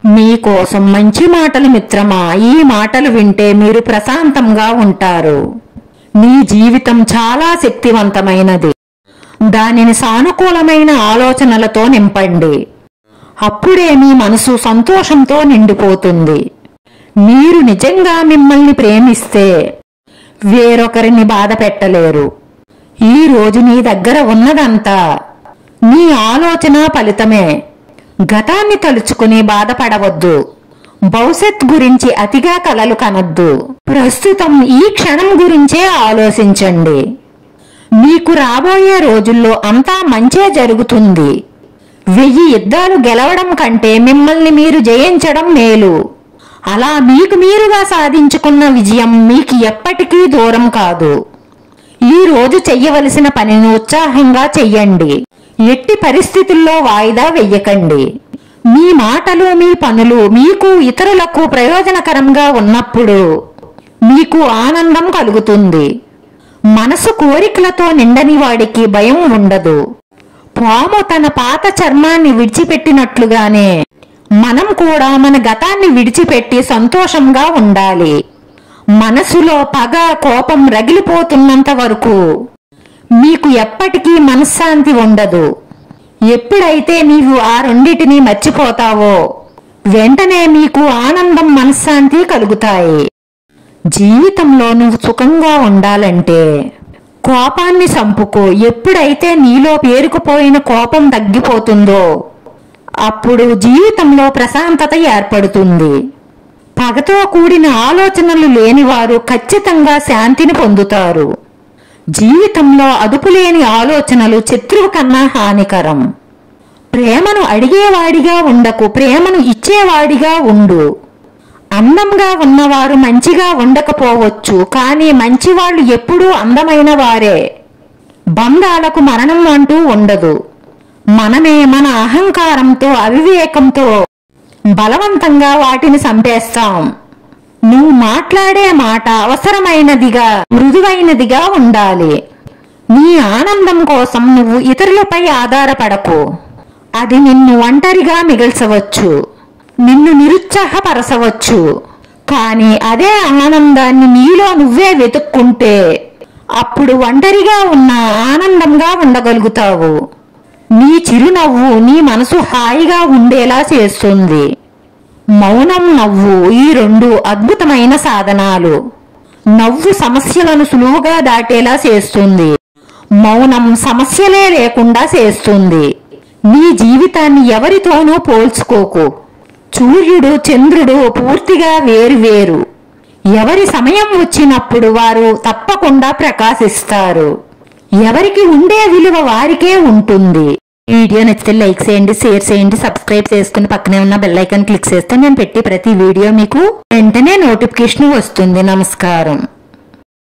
మీకోసం మంచి మాటలు మిత్రమా ఈ మాటలు వింటే మీరు ప్రశాంతంగా ఉంటారు మీ జీవితం చాలా శక్తివంతమైనది దానిని సానుకూలమైన ఆలోచనలతో నింపండి అప్పుడే మీ మనసు సంతోషంతో నిండిపోతుంది మీరు నిజంగా మిమ్మల్ని ప్రేమిస్తే వేరొకరిని బాధ పెట్టలేరు ఈ రోజు నీ దగ్గర ఉన్నదంతా నీ ఆలోచన ఫలితమే గతాన్ని తలుచుకుని బాధపడవద్దు భవిష్యత్ గురించి అతిగా కలలు కనొద్దు ప్రస్తుతం ఈ క్షణం గురించే ఆలోచించండి మీకు రాబోయే రోజుల్లో అంతా మంచే జరుగుతుంది వెయ్యి యుద్ధాలు గెలవడం కంటే మిమ్మల్ని మీరు జయించడం మేలు అలా మీకు మీరుగా సాధించుకున్న విజయం మీకు ఎప్పటికీ దూరం కాదు ఈ రోజు చెయ్యవలసిన పనిని ఉత్సాహంగా చెయ్యండి ఎట్టి పరిస్థితుల్లో వాయిదా వెయ్యకండి మీ మాటలు మీ పనులు మీకు ఇతరులకు ప్రయోజనకరంగా ఉన్నప్పుడు మీకు ఆనందం కలుగుతుంది మనసు కోరికలతో నిండని వాడికి భయం ఉండదు పాము తన పాత చర్మాన్ని విడిచిపెట్టినట్లుగానే మనం కూడా మన గతాన్ని విడిచిపెట్టి సంతోషంగా ఉండాలి మనసులో పగ కోపం రగిలిపోతున్నంత వరకు మీకు ఎప్పటికీ మనశ్శాంతి ఉండదు ఎప్పుడైతే నీవు ఆ రెండిటిని మర్చిపోతావో వెంటనే మీకు ఆనందం మనశ్శాంతి కలుగుతాయి జీవితంలో నువ్వు సుఖంగా ఉండాలంటే కోపాన్ని చంపుకో ఎప్పుడైతే నీలో పేరుకుపోయిన కోపం తగ్గిపోతుందో అప్పుడు జీవితంలో ప్రశాంతత ఏర్పడుతుంది పగతో కూడిన ఆలోచనలు లేనివారు ఖచ్చితంగా శాంతిని పొందుతారు జీవితంలో అదుపులేని ఆలోచనలు శత్రువు కన్నా హానికరం ప్రేమను అడిగేవాడిగా ఉండకు ప్రేమను ఇచ్చేవాడిగా ఉండు అందంగా ఉన్నవారు మంచిగా ఉండకపోవచ్చు కానీ మంచివాళ్ళు ఎప్పుడూ అందమైన వారే బంధాలకు మరణం అంటూ ఉండదు మనమే మన అహంకారంతో అవివేకంతో బలవంతంగా వాటిని చంపేస్తాం నువ్వు మాట్లాడే మాట అవసరమైనదిగా మృదువైనదిగా ఉండాలి నీ ఆనందం కోసం నువ్వు ఇతరులపై ఆధారపడకు అది నిన్ను ఒంటరిగా మిగల్చవచ్చు నిన్ను నిరుత్సాహపరచవచ్చు కానీ అదే ఆనందాన్ని నీలో నువ్వే వెతుక్కుంటే అప్పుడు ఒంటరిగా ఉన్న ఆనందంగా ఉండగలుగుతావు నీ చిరునవ్వు నీ మనసు హాయిగా ఉండేలా చేస్తుంది మౌనం నవ్వు ఈ రెండు అద్భుతమైన సాధనాలు నవ్వు సమస్యలను సులువుగా దాటేలా చేస్తుంది మౌనం సమస్యలే లేకుండా చేస్తుంది నీ జీవితాన్ని ఎవరితోనూ పోల్చుకోకు సూర్యుడు చంద్రుడు పూర్తిగా వేరువేరు ఎవరి సమయం వచ్చినప్పుడు వారు తప్పకుండా ప్రకాశిస్తారు ఎవరికి ఉండే విలువ వారికే ఉంటుంది ఈ వీడియో నచ్చితే లైక్ చేయండి షేర్ చేయండి సబ్స్క్రైబ్ చేసుకుని పక్కనే ఉన్న బెల్ ఐకాన్ క్లిక్ చేస్తే నేను పెట్టి ప్రతి వీడియో మీకు వెంటనే నోటిఫికేషన్ వస్తుంది నమస్కారం